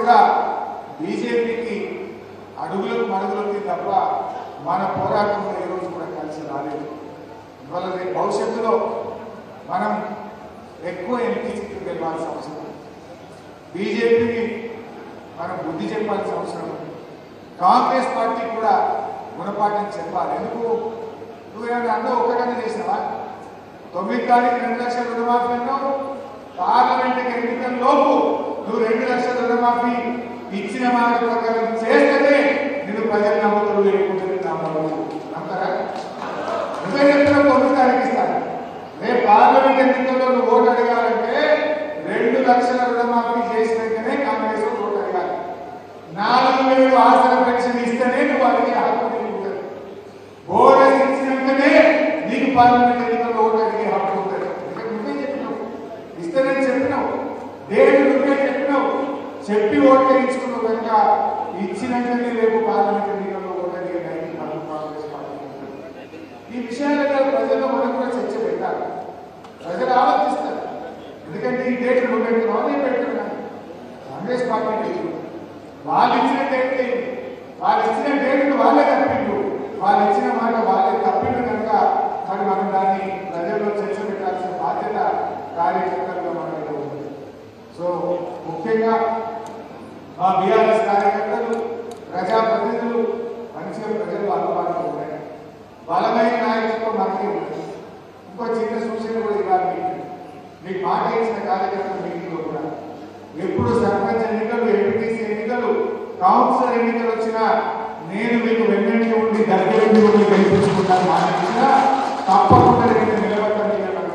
కూడా బీజేపీకి అడుగులకు మడుగులకి తప్ప మన పోరాటంలో ఈ రోజు కూడా కలిసి రాలేదు ఇవాళ రేపు భవిష్యత్తులో మనం ఎక్కువ ఎంపీ సీట్లు గెలవాల్సిన అవసరం ఉంది. బీజేపీకి మనం బుద్ధి చెప్పాల్సిన అవసరం ఉంది. కాంగ్రెస్ పార్టీ కూడా గుణపాఠం చెప్పాలి ఎందుకు నువ్వేమైనా అందరూ ఒక్కటనే చేసినావా తొమ్మిది తారీఖు రెండు లక్షల రుణమాఫీ అన్నావు పార్లమెంట్ ఎన్నికల లోపు నువ్వు రెండు లక్షల రుణమాఫీ ఇచ్చిన మాట ప్రకారం చేస్తేనే నేను ప్రజలు నమ్ముతారు లేకపోతే నమ్మరు నమ్ముతారా నువ్వే చెప్తున్నా తొమ్మిది తారీఖు ఇస్తాను రేపు పార్లమెంట్ ఎన్నికల్లో నువ్వు ఓటు అడగాలంటే రెండు లక్షల రుణమాఫీ చేసినాకనే కాంగ్రెస్ వాళ్ళు ఓటు అడగాలి నాలుగు వేలు ఆసన పెన్షన్ ఇస్తేనే నువ్వు అడిగే హక్కు నీకు ఉంటుంది బోనస్ ఇచ్చినాకనే నీకు పార్లమెంట్ ఎన్నికల్లో ఓటు అడిగే హక్కు ఉంటుంది ఇక్కడ నువ్వే చెప్పినావు ఇస్తేనే చెప్పినావు డేట్ నువ్వే చెప్పినావు చెప్పి ఓటు వేయించుకున్నావు కనుక ఇచ్చినాకనే రేపు పార్లమెంట్ ఎన్నికల్లో ఓటు అడిగే నైతిక హక్కు కాంగ్రెస్ పార్టీకి ఉంటుంది. ఈ విషయాలలో ప్రజల్లో మనం కూడా చర్చ పెట్టాలి ప్రజలు ఆలోచిస్తారు ఎందుకంటే ఈ డేట్ నువ్వు పెట్టుకున్నావు నేను పెట్టుకున్నాను కాంగ్రెస్ పార్టీ పెట్టింది వాళ్ళు ఇచ్చిన డేట్ ఏంటి? వాళ్ళు ఇచ్చిన డేట్ వాళ్ళే తప్పిండు వాళ్ళు ఇచ్చిన మాట వాళ్ళే తప్పిండు కనుక మరి మనం దాన్ని ప్రజల్లో చర్చ పెట్టాల్సిన బాధ్యత కార్యకర్తలుగా మన మీద ఉంది సో ముఖ్యంగా మా బీఆర్ఎస్ కార్యకర్తలు ప్రజాప్రతినిధులు మంచిగా ప్రజలు అందుబాటులో ఉన్నాయి బలమైన నాయకత్వం మనకే ఉంది ఇంకో చిన్న సూచన కూడా ఇవ్వాలి మీకు మీకు మాట ఇచ్చిన కార్యకర్తల మీటింగ్లో కూడా ఎప్పుడు సర్పంచ్ ఎన్నికలు ఎంపీటీసీ ఎన్నికలు కౌన్సిలర్ ఎన్నికలు వచ్చినా నేను మీకు వెన్నంటి ఉండి దగ్గర ఉండి ఉండి గెలిపించుకుంటాను మాట ఇచ్చినా తప్పకుండా నేను నిలబడతాను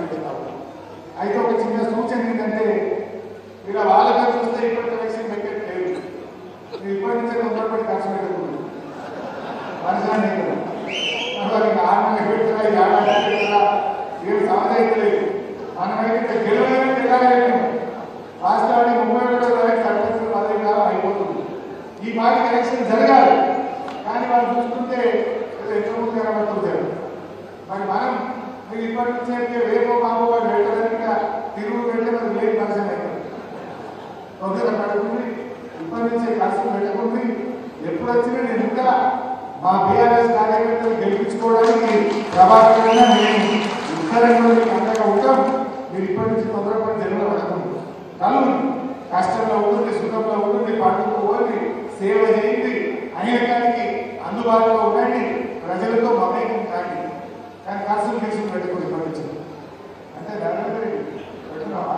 అయితే ఒక చిన్న సూచన ఏంటంటే ఇక వాళ్ళగా చూస్తే ఇప్పటి ఎలక్షన్ పెట్టట్లేదు మీరు ఇప్పటి నుంచే తొందరపడి ఖర్చు పెట్టకూడదు మనుషులని కదా మరి నార్మల్ పెట్టినా ఏడాది పెట్టినా ఏం సమస్య అయితే లేదు మనమైతే గెలవలేని గెలవలేము వాస్తవానికి ముప్పై ఒకటో తారీఖు సర్పంచ్ పదవి కాలం అయిపోతుంది ఈ పార్టీ ఎలక్షన్ జరగాలి కానీ వాళ్ళు చూస్తుంటే ఏదో ఎంత ముందు కనబడుతుంటారు మరి మనం మీరు ఇప్పటి నుంచి అయితే రేపో మాపో వాడు పెట్టడానికి తిరుగు పెడితే మరి లేని పరిచయం అవుతుంది తొందర పడుతుంది ఇప్పటి నుంచే ఖర్చు పెట్టుకుంది ఎప్పుడు వచ్చినా నేను ఇంకా మా బీఆర్ఎస్ కార్యకర్తలు గెలిపించుకోవడానికి ప్రభాకరంగా నేను ఇద్దరం కూడా మీకు అంతగా ఉంటాం మీరు ఇప్పటి నుంచి తొందరపడి జన్మలో పడకుండా కలు కష్టంలో ఉంటుంది సుఖంలో ఉంటుంది పండుగ పోండి సేవ చేయండి అనేకానికి అందుబాటులో ఉండండి ప్రజలతో మమేకం కాండి కానీ ఖర్చులు తీసుకుని పెట్టుకుని ఇప్పటి నుంచి అంటే నరేంద్ర పెట్టుకున్నావా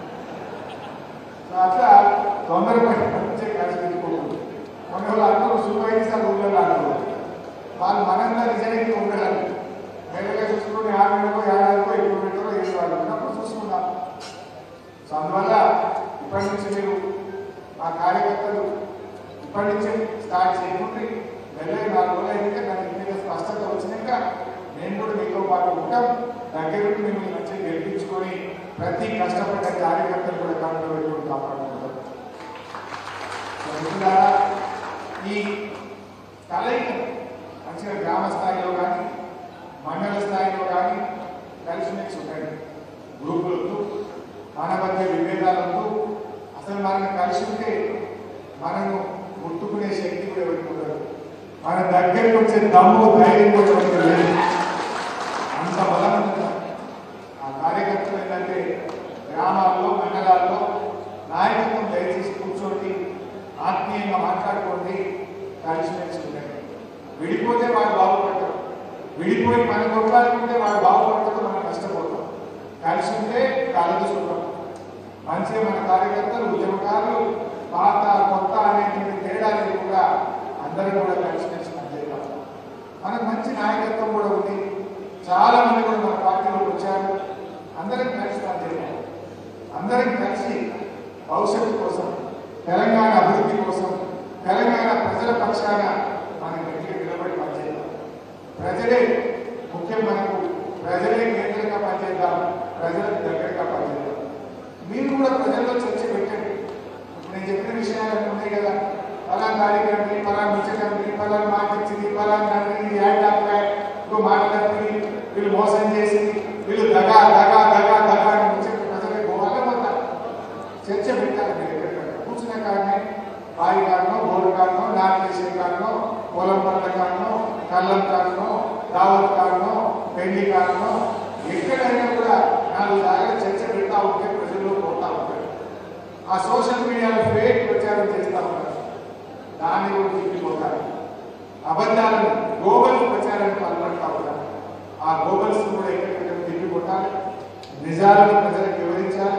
సో అట్లా తొందరపడి వచ్చే ఖర్చు పెట్టుకోకూడదు మన వాళ్ళు అందరూ సూపర్వైజర్ ఊళ్ళో అన్నారు వాళ్ళు మనంగా నిజానికి ఉండరు వేరేగా చూసుకుని ఆరు నెలకో ఏడాదికో ఎక్కువ పెట్టారో ఏడు వాళ్ళు ఉన్నప్పుడు చూసుకుందాం సో అందువల్ల ఇప్పటి నుంచి మీరు మా కార్యకర్తలు ఇప్పటి నుంచి స్టార్ట్ చేయకుంటే వెళ్ళే నాలుగు రోజులు అయితే నాకు మీద స్పష్టత వచ్చినాక నేను కూడా మీతో పాటు ఉంటాం దగ్గర నుండి మిమ్మల్ని మంచిగా గెలిపించుకొని ప్రతి కష్టపడ్డ కార్యకర్తలు కూడా కనుక పెట్టుకుని కాపాడుకుంటాం సో మిత్రులారా, ఈ కలయిక మంచిగా గ్రామ స్థాయిలో కానీ మండల స్థాయిలో కానీ కలిసిమెలిసి ఉండండి గ్రూపులతో మన మధ్య విభేదాలతో అసలు మనల్ని కలిసి ఉంటే మనము ముట్టుకునే శక్తి కూడా ఎవరికి ఉండదు మన దగ్గరికి వచ్చే దమ్ము ధైర్యం కూడా ఎవరికి లేదు అంత బలం ఉంది. ఆ కార్యకర్తలు ఏంటంటే గ్రామాల్లో మండలాల్లో నాయకత్వం దయచేసి కూర్చోండి ఆత్మీయంగా మాట్లాడుకోండి కలిసిమెలిసి ఉండండి విడిపోతే వాడు బాగుపడతారు విడిపోయి మన కొట్లాడుకుంటే వాడు బాగుపడతాడు మనం కష్టపోతాం కలిసి ఉంటే కలదు సుఖం మంచిగా మన కార్యకర్తలు ఉద్యమకారులు పాత కొత్త అనేటువంటి తేడా లేకుండా అందరూ కూడా కలిసిమెలిసి పనిచేద్దాం మనకు మంచి నాయకత్వం కూడా ఉంది చాలా మంది కూడా మన పార్టీలోకి వచ్చారు అందరం కలిసి పనిచేద్దాం అందరం కలిసి భవిష్యత్తు కోసం తెలంగాణ అభివృద్ధి కోసం తెలంగాణ ప్రజల పక్షాన మనం గట్టిగా నిలబడి పనిచేద్దాం ప్రజలే ముఖ్యం మనకు ప్రజలే కేంద్రంగా పనిచేద్దాం ప్రజలకు దగ్గరగా పనిచేద్దాం మీరు కూడా ప్రజల్లో చర్చ పెట్టండి ఇప్పుడు నేను చెప్పిన విషయాలు ఉన్నాయి కదా ఫలానా కార్యక్రమం ఫలానా ముచ్చటండి ఫలానా మాట ఇచ్చింది ఫలానా నన్ను యాడ్ డాక్టర్ ఇంకో మాట తప్పింది వీళ్ళు మోసం చేసి వీళ్ళు దగా దగా దగా దగా అని ముచ్చట ప్రజలకు వాళ్ళే పోతారు చర్చ పెట్టాలి మీరు ఎక్కడికక్కడ కూర్చున్న కానీ కాడనో నామినేషన్ కాడనో పొలం పంట కాడనో కళ్ళం కాడనో దావత్ కాడనో పెళ్లి కాడనో ఎక్కడైనా కూడా నాలుగు జాగ్రత్త చర్చ పెడతా ఉంటే ప్రజల్లో పోతా ఉంటారు ఆ సోషల్ మీడియాలో ఫేక్ ప్రచారం చేస్తూ ఉంటారు దాన్ని కూడా తిప్పిపోతారు అబద్ధాలను గోబల్స్ ప్రచారానికి పాల్పడతా ఉంటారు ఆ గోబల్స్ కూడా ఎక్కడికక్కడ తిప్పి కొట్టాలి నిజాలను ప్రజలకు వివరించాలి